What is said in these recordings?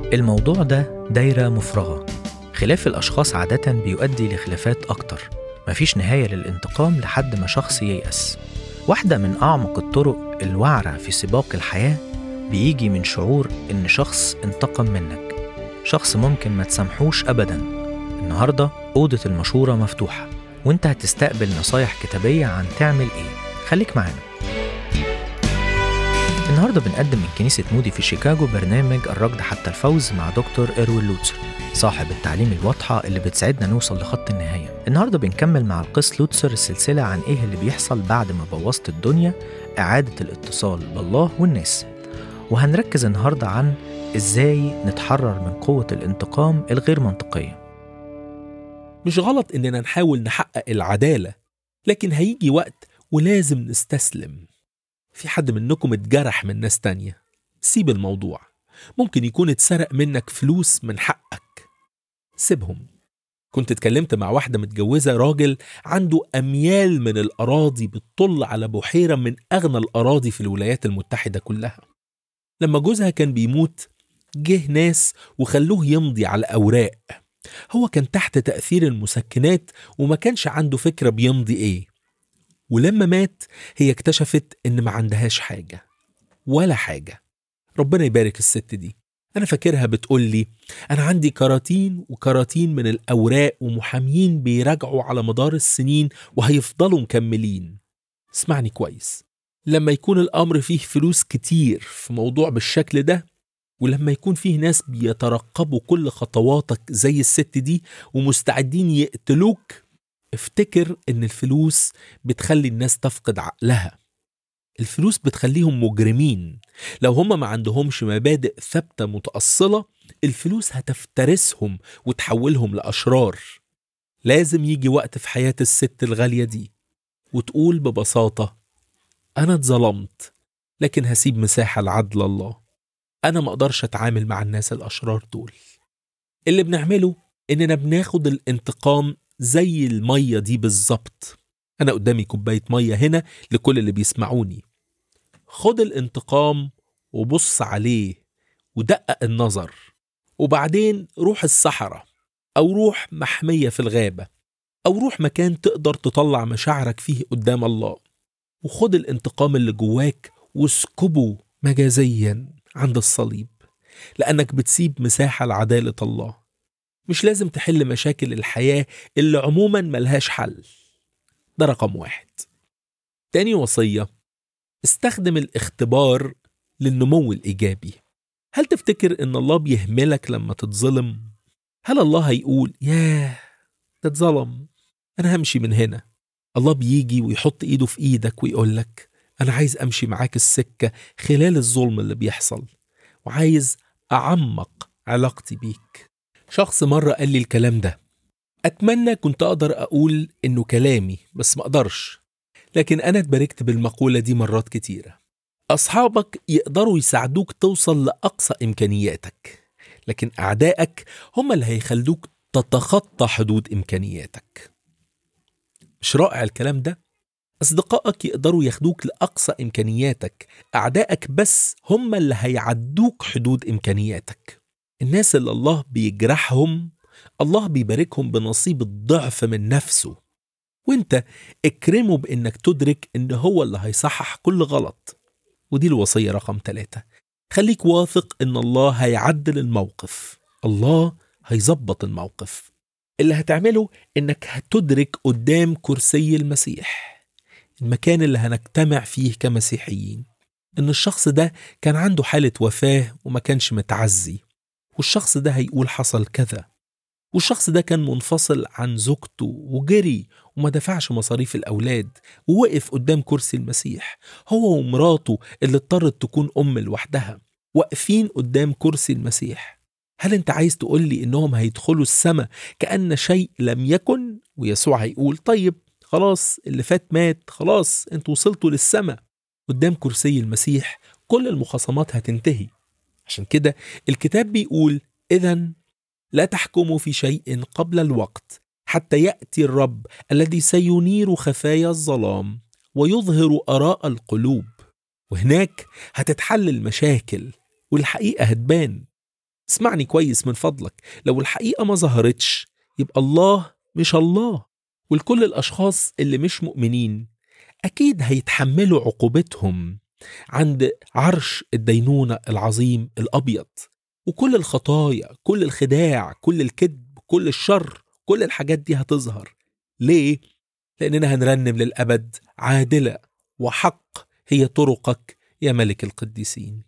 الموضوع ده دايرة مفرغة خلاف الأشخاص عادة بيؤدي لخلافات أكتر مفيش نهاية للانتقام لحد ما شخص ييأس واحدة من أعمق الطرق الوعرة في سباق الحياة بيجي من شعور إن شخص انتقم منك شخص ممكن ما تسامحوش أبدا النهاردة أوضة المشورة مفتوحة وانت هتستقبل نصايح كتابية عن تعمل ايه خليك معانا النهاردة بنقدم من كنيسة مودي في شيكاغو برنامج الركض حتى الفوز مع دكتور إروين لوتسر صاحب التعليم الواضحة اللي بتساعدنا نوصل لخط النهاية النهاردة بنكمل مع القس لوتسر السلسلة عن إيه اللي بيحصل بعد ما بوظت الدنيا إعادة الاتصال بالله والناس وهنركز النهاردة عن إزاي نتحرر من قوة الانتقام الغير منطقية مش غلط إننا نحاول نحقق العدالة لكن هيجي وقت ولازم نستسلم في حد منكم اتجرح من ناس تانية سيب الموضوع ممكن يكون اتسرق منك فلوس من حقك سيبهم كنت اتكلمت مع واحدة متجوزة راجل عنده أميال من الأراضي بتطل على بحيرة من أغنى الأراضي في الولايات المتحدة كلها لما جوزها كان بيموت جه ناس وخلوه يمضي على أوراق هو كان تحت تأثير المسكنات وما كانش عنده فكرة بيمضي إيه ولما مات هي اكتشفت إن ما عندهاش حاجة ولا حاجة ربنا يبارك الست دي أنا فاكرها بتقول لي أنا عندي كراتين وكراتين من الأوراق ومحامين بيراجعوا على مدار السنين وهيفضلوا مكملين اسمعني كويس لما يكون الأمر فيه فلوس كتير في موضوع بالشكل ده ولما يكون فيه ناس بيترقبوا كل خطواتك زي الست دي ومستعدين يقتلوك افتكر ان الفلوس بتخلي الناس تفقد عقلها الفلوس بتخليهم مجرمين لو هم ما عندهمش مبادئ ثابتة متأصلة الفلوس هتفترسهم وتحولهم لأشرار لازم يجي وقت في حياة الست الغالية دي وتقول ببساطة أنا اتظلمت لكن هسيب مساحة لعدل الله أنا ما أقدرش أتعامل مع الناس الأشرار دول اللي بنعمله إننا بناخد الانتقام زي المية دي بالظبط أنا قدامي كوباية مية هنا لكل اللي بيسمعوني خد الانتقام وبص عليه ودقق النظر وبعدين روح الصحراء أو روح محمية في الغابة أو روح مكان تقدر تطلع مشاعرك فيه قدام الله وخد الانتقام اللي جواك واسكبه مجازيا عند الصليب لأنك بتسيب مساحة لعدالة الله مش لازم تحل مشاكل الحياة اللي عموما ملهاش حل ده رقم واحد تاني وصية استخدم الاختبار للنمو الإيجابي هل تفتكر إن الله بيهملك لما تتظلم؟ هل الله هيقول ياه ده اتظلم أنا همشي من هنا الله بيجي ويحط إيده في إيدك ويقولك أنا عايز أمشي معاك السكة خلال الظلم اللي بيحصل وعايز أعمق علاقتي بيك شخص مرة قال لي الكلام ده أتمنى كنت أقدر أقول إنه كلامي بس ما أقدرش لكن أنا اتباركت بالمقولة دي مرات كتيرة أصحابك يقدروا يساعدوك توصل لأقصى إمكانياتك لكن أعدائك هم اللي هيخلوك تتخطى حدود إمكانياتك مش رائع الكلام ده؟ أصدقائك يقدروا ياخدوك لأقصى إمكانياتك أعدائك بس هم اللي هيعدوك حدود إمكانياتك الناس اللي الله بيجرحهم الله بيباركهم بنصيب الضعف من نفسه وانت اكرمه بانك تدرك ان هو اللي هيصحح كل غلط ودي الوصية رقم ثلاثة خليك واثق ان الله هيعدل الموقف الله هيظبط الموقف اللي هتعمله انك هتدرك قدام كرسي المسيح المكان اللي هنجتمع فيه كمسيحيين ان الشخص ده كان عنده حالة وفاة وما كانش متعزي والشخص ده هيقول حصل كذا والشخص ده كان منفصل عن زوجته وجري وما دفعش مصاريف الأولاد ووقف قدام كرسي المسيح هو ومراته اللي اضطرت تكون أم لوحدها واقفين قدام كرسي المسيح هل انت عايز تقول لي انهم هيدخلوا السماء كأن شيء لم يكن ويسوع هيقول طيب خلاص اللي فات مات خلاص انتوا وصلتوا للسماء قدام كرسي المسيح كل المخاصمات هتنتهي عشان كده الكتاب بيقول إذا لا تحكموا في شيء قبل الوقت حتى يأتي الرب الذي سينير خفايا الظلام ويظهر آراء القلوب وهناك هتتحل المشاكل والحقيقة هتبان اسمعني كويس من فضلك لو الحقيقة ما ظهرتش يبقى الله مش الله والكل الأشخاص اللي مش مؤمنين أكيد هيتحملوا عقوبتهم عند عرش الدينونة العظيم الأبيض وكل الخطايا كل الخداع كل الكذب كل الشر كل الحاجات دي هتظهر ليه؟ لأننا هنرنم للأبد عادلة وحق هي طرقك يا ملك القديسين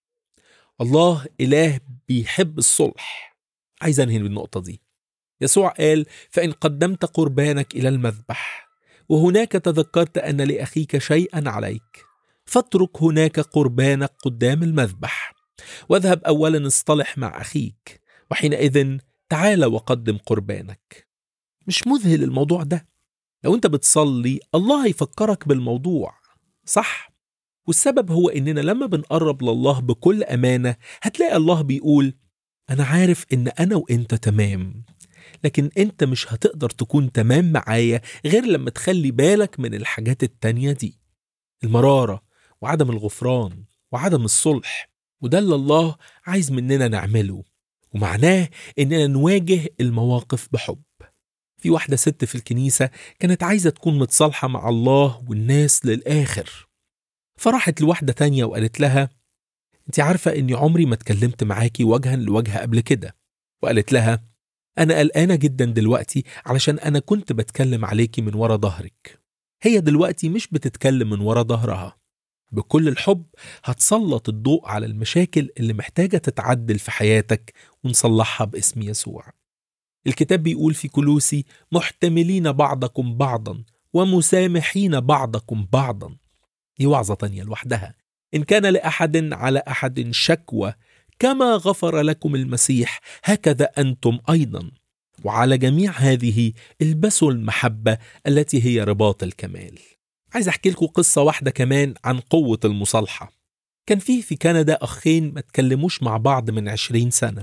الله إله بيحب الصلح عايز أنهي بالنقطة دي يسوع قال فإن قدمت قربانك إلى المذبح وهناك تذكرت أن لأخيك شيئا عليك فاترك هناك قربانك قدام المذبح واذهب أولا اصطلح مع أخيك وحينئذ تعال وقدم قربانك مش مذهل الموضوع ده لو انت بتصلي الله هيفكرك بالموضوع صح والسبب هو اننا لما بنقرب لله بكل امانه هتلاقي الله بيقول انا عارف ان انا وانت تمام لكن انت مش هتقدر تكون تمام معايا غير لما تخلي بالك من الحاجات التانية دي المرارة وعدم الغفران وعدم الصلح وده اللي الله عايز مننا نعمله ومعناه اننا نواجه المواقف بحب في واحدة ست في الكنيسة كانت عايزة تكون متصالحة مع الله والناس للآخر فراحت لواحدة تانية وقالت لها انت عارفة اني عمري ما اتكلمت معاكي وجها لوجه قبل كده وقالت لها انا قلقانة جدا دلوقتي علشان انا كنت بتكلم عليكي من ورا ظهرك هي دلوقتي مش بتتكلم من ورا ظهرها بكل الحب هتسلط الضوء على المشاكل اللي محتاجة تتعدل في حياتك ونصلحها باسم يسوع الكتاب بيقول في كلوسي محتملين بعضكم بعضا ومسامحين بعضكم بعضا دي وعظة تانية لوحدها إن كان لأحد على أحد شكوى كما غفر لكم المسيح هكذا أنتم أيضا وعلى جميع هذه البسوا المحبة التي هي رباط الكمال عايز أحكي لكم قصة واحدة كمان عن قوة المصالحة كان فيه في كندا أخين ما تكلموش مع بعض من عشرين سنة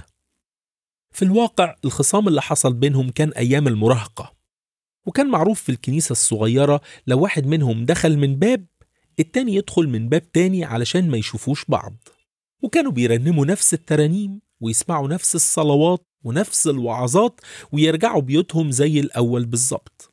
في الواقع الخصام اللي حصل بينهم كان أيام المراهقة وكان معروف في الكنيسة الصغيرة لو واحد منهم دخل من باب التاني يدخل من باب تاني علشان ما يشوفوش بعض وكانوا بيرنموا نفس الترانيم ويسمعوا نفس الصلوات ونفس الوعظات ويرجعوا بيوتهم زي الأول بالظبط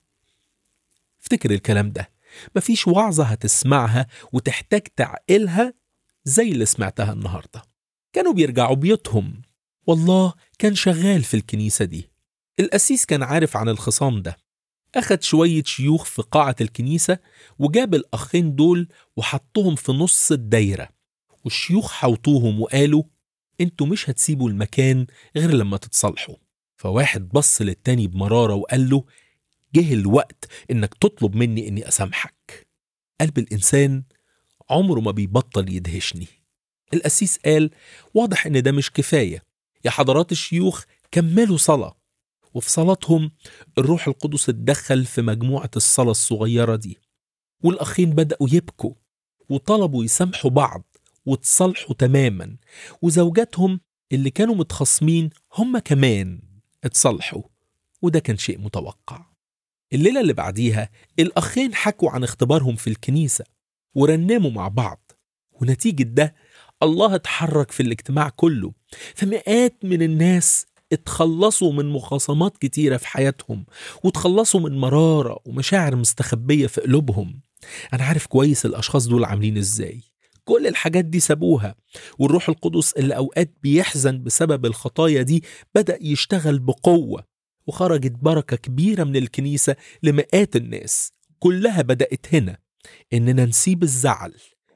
افتكر الكلام ده مفيش وعظة هتسمعها وتحتاج تعقلها زي اللي سمعتها النهاردة كانوا بيرجعوا بيوتهم والله كان شغال في الكنيسة دي القسيس كان عارف عن الخصام ده أخد شوية شيوخ في قاعة الكنيسة وجاب الأخين دول وحطهم في نص الدايرة والشيوخ حوطوهم وقالوا انتوا مش هتسيبوا المكان غير لما تتصالحوا فواحد بص للتاني بمرارة وقال له جه الوقت انك تطلب مني اني اسامحك قلب الانسان عمره ما بيبطل يدهشني القسيس قال واضح ان ده مش كفايه يا حضرات الشيوخ كملوا صلاه وفي صلاتهم الروح القدس اتدخل في مجموعه الصلاه الصغيره دي والاخين بداوا يبكوا وطلبوا يسامحوا بعض وتصالحوا تماما وزوجاتهم اللي كانوا متخاصمين هم كمان اتصالحوا وده كان شيء متوقع الليلة اللي بعديها الأخين حكوا عن اختبارهم في الكنيسة ورنموا مع بعض ونتيجة ده الله اتحرك في الاجتماع كله فمئات من الناس اتخلصوا من مخاصمات كتيرة في حياتهم وتخلصوا من مرارة ومشاعر مستخبية في قلوبهم أنا عارف كويس الأشخاص دول عاملين إزاي كل الحاجات دي سابوها والروح القدس اللي أوقات بيحزن بسبب الخطايا دي بدأ يشتغل بقوة وخرجت بركة كبيرة من الكنيسة لمئات الناس كلها بدأت هنا إننا نسيب الزعل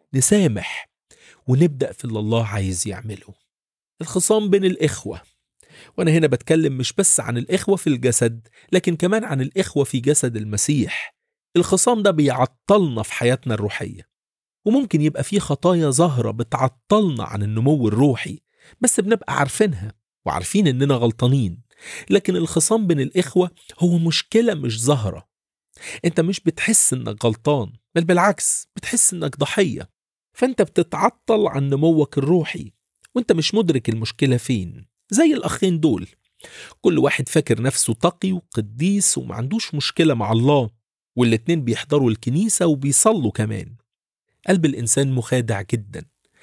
نسامح ونبدأ في اللي الله عايز يعمله الخصام بين الإخوة وأنا هنا بتكلم مش بس عن الإخوة في الجسد لكن كمان عن الإخوة في جسد المسيح الخصام ده بيعطلنا في حياتنا الروحية وممكن يبقى فيه خطايا ظاهرة بتعطلنا عن النمو الروحي بس بنبقى عارفينها وعارفين إننا غلطانين لكن الخصام بين الإخوة هو مشكلة مش ظاهرة أنت مش بتحس إنك غلطان بل بالعكس بتحس إنك ضحية فأنت بتتعطل عن نموك الروحي وأنت مش مدرك المشكلة فين زي الأخين دول كل واحد فاكر نفسه تقي وقديس ومعندوش مشكلة مع الله والاتنين بيحضروا الكنيسة وبيصلوا كمان قلب الإنسان مخادع جدا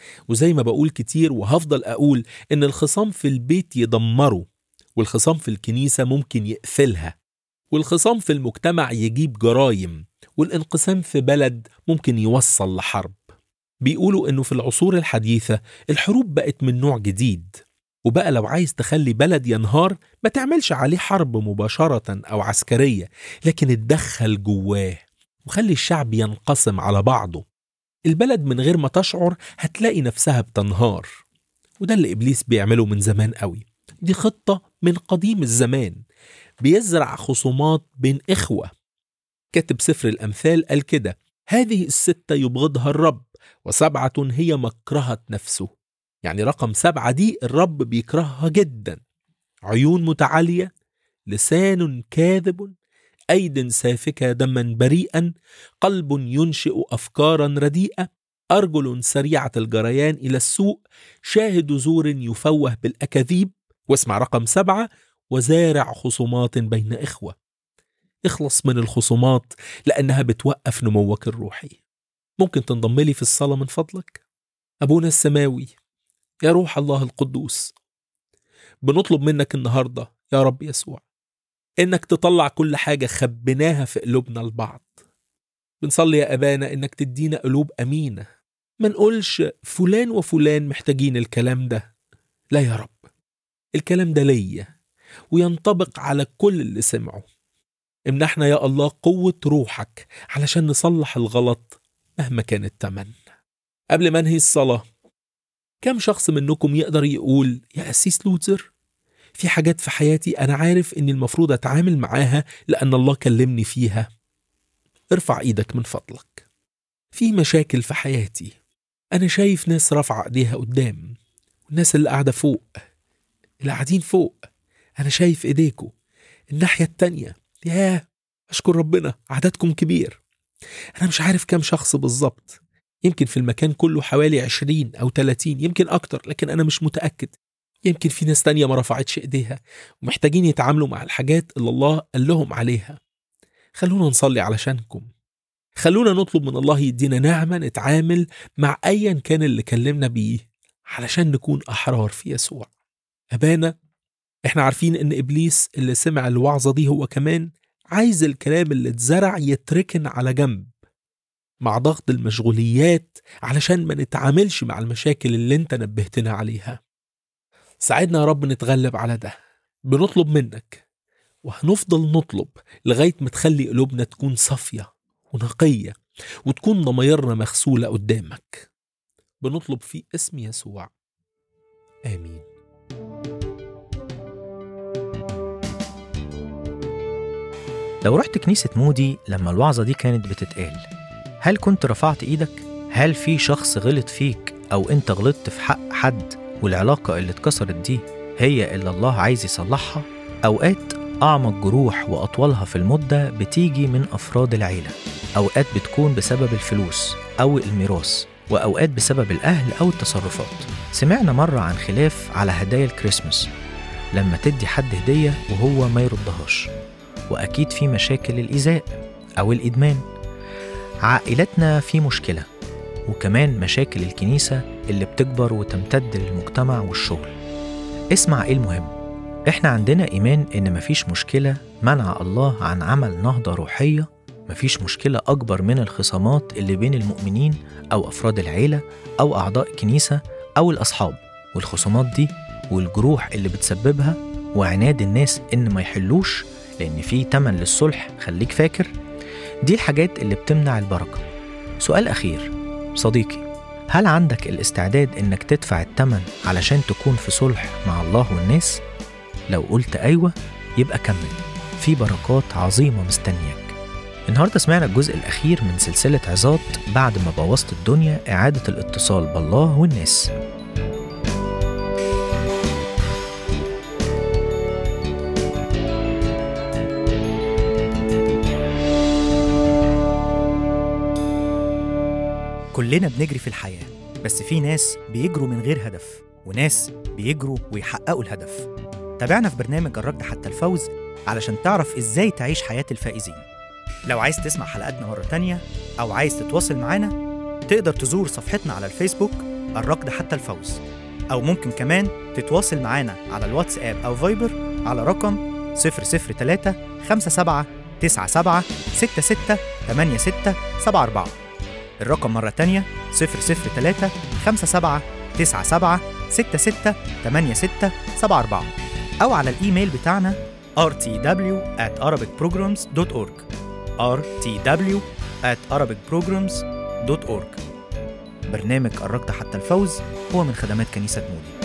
وزي ما بقول كتير وهفضل أقول إن الخصام في البيت يدمره والخصام في الكنيسة ممكن يقفلها والخصام في المجتمع يجيب جرايم والانقسام في بلد ممكن يوصل لحرب بيقولوا إنه في العصور الحديثة الحروب بقت من نوع جديد وبقى لو عايز تخلي بلد ينهار ما تعملش عليه حرب مباشرة أو عسكرية لكن اتدخل جواه وخلي الشعب ينقسم على بعضه البلد من غير ما تشعر هتلاقي نفسها بتنهار وده اللي إبليس بيعمله من زمان قوي دي خطة من قديم الزمان بيزرع خصومات بين إخوة كاتب سفر الأمثال قال كده هذه الستة يبغضها الرب وسبعة هي مكرهة نفسه يعني رقم سبعة دي الرب بيكرهها جدا عيون متعالية لسان كاذب أيد سافكة دما بريئا قلب ينشئ أفكارا رديئة أرجل سريعة الجريان إلى السوء شاهد زور يفوه بالأكاذيب واسمع رقم سبعة وزارع خصومات بين إخوة اخلص من الخصومات لأنها بتوقف نموك الروحي ممكن تنضم لي في الصلاة من فضلك أبونا السماوي يا روح الله القدوس بنطلب منك النهاردة يا رب يسوع إنك تطلع كل حاجة خبيناها في قلوبنا لبعض بنصلي يا أبانا إنك تدينا قلوب أمينة ما نقولش فلان وفلان محتاجين الكلام ده لا يا رب الكلام ده ليا وينطبق على كل اللي سمعه امنحنا يا الله قوة روحك علشان نصلح الغلط مهما كان التمن قبل ما انهي الصلاة كم شخص منكم يقدر يقول يا أسيس لوتر في حاجات في حياتي أنا عارف إني المفروض أتعامل معاها لأن الله كلمني فيها ارفع إيدك من فضلك في مشاكل في حياتي أنا شايف ناس رافعة إيديها قدام والناس اللي قاعدة فوق اللي قاعدين فوق أنا شايف إيديكوا الناحية التانية ياه أشكر ربنا عددكم كبير أنا مش عارف كم شخص بالظبط يمكن في المكان كله حوالي 20 أو 30 يمكن أكتر لكن أنا مش متأكد يمكن في ناس تانية ما رفعتش إيديها ومحتاجين يتعاملوا مع الحاجات اللي الله قال لهم عليها خلونا نصلي علشانكم خلونا نطلب من الله يدينا نعمة نتعامل مع أيا كان اللي كلمنا بيه علشان نكون أحرار في يسوع أبانا احنا عارفين ان ابليس اللي سمع الوعظه دي هو كمان عايز الكلام اللي اتزرع يتركن على جنب مع ضغط المشغوليات علشان ما نتعاملش مع المشاكل اللي انت نبهتنا عليها ساعدنا يا رب نتغلب على ده بنطلب منك وهنفضل نطلب لغاية ما تخلي قلوبنا تكون صافية ونقية وتكون ضمايرنا مغسولة قدامك بنطلب في اسم يسوع آمين لو رحت كنيسة مودي لما الوعظة دي كانت بتتقال هل كنت رفعت ايدك؟ هل في شخص غلط فيك أو أنت غلطت في حق حد والعلاقة اللي اتكسرت دي هي اللي الله عايز يصلحها؟ أوقات أعمق جروح وأطولها في المدة بتيجي من أفراد العيلة أوقات بتكون بسبب الفلوس أو الميراث وأوقات بسبب الأهل أو التصرفات سمعنا مرة عن خلاف على هدايا الكريسماس لما تدي حد هدية وهو ما يردهاش وأكيد في مشاكل الإيذاء أو الإدمان عائلتنا في مشكلة وكمان مشاكل الكنيسة اللي بتكبر وتمتد للمجتمع والشغل اسمع إيه المهم إحنا عندنا إيمان إن مفيش مشكلة منع الله عن عمل نهضة روحية مفيش مشكلة أكبر من الخصامات اللي بين المؤمنين أو أفراد العيلة أو أعضاء الكنيسة أو الأصحاب والخصومات دي والجروح اللي بتسببها وعناد الناس إن ما يحلوش لأن في تمن للصلح خليك فاكر دي الحاجات اللي بتمنع البركة سؤال أخير صديقي هل عندك الاستعداد إنك تدفع التمن علشان تكون في صلح مع الله والناس؟ لو قلت أيوة يبقى كمل في بركات عظيمة مستنياك النهاردة سمعنا الجزء الأخير من سلسلة عظات بعد ما بوظت الدنيا إعادة الاتصال بالله والناس كلنا بنجري في الحياة بس في ناس بيجروا من غير هدف وناس بيجروا ويحققوا الهدف تابعنا في برنامج الركض حتى الفوز علشان تعرف ازاي تعيش حياة الفائزين لو عايز تسمع حلقاتنا مرة تانية أو عايز تتواصل معانا تقدر تزور صفحتنا على الفيسبوك الركض حتى الفوز أو ممكن كمان تتواصل معانا على الواتساب أو فايبر على رقم 003 57 97 66 86 74 الرقم مرة تانية 003 57 97 66 86 74 أو على الإيميل بتاعنا rtw at arabicprograms.org rtw at arabicprograms.org برنامج الركض حتى الفوز هو من خدمات كنيسة مودي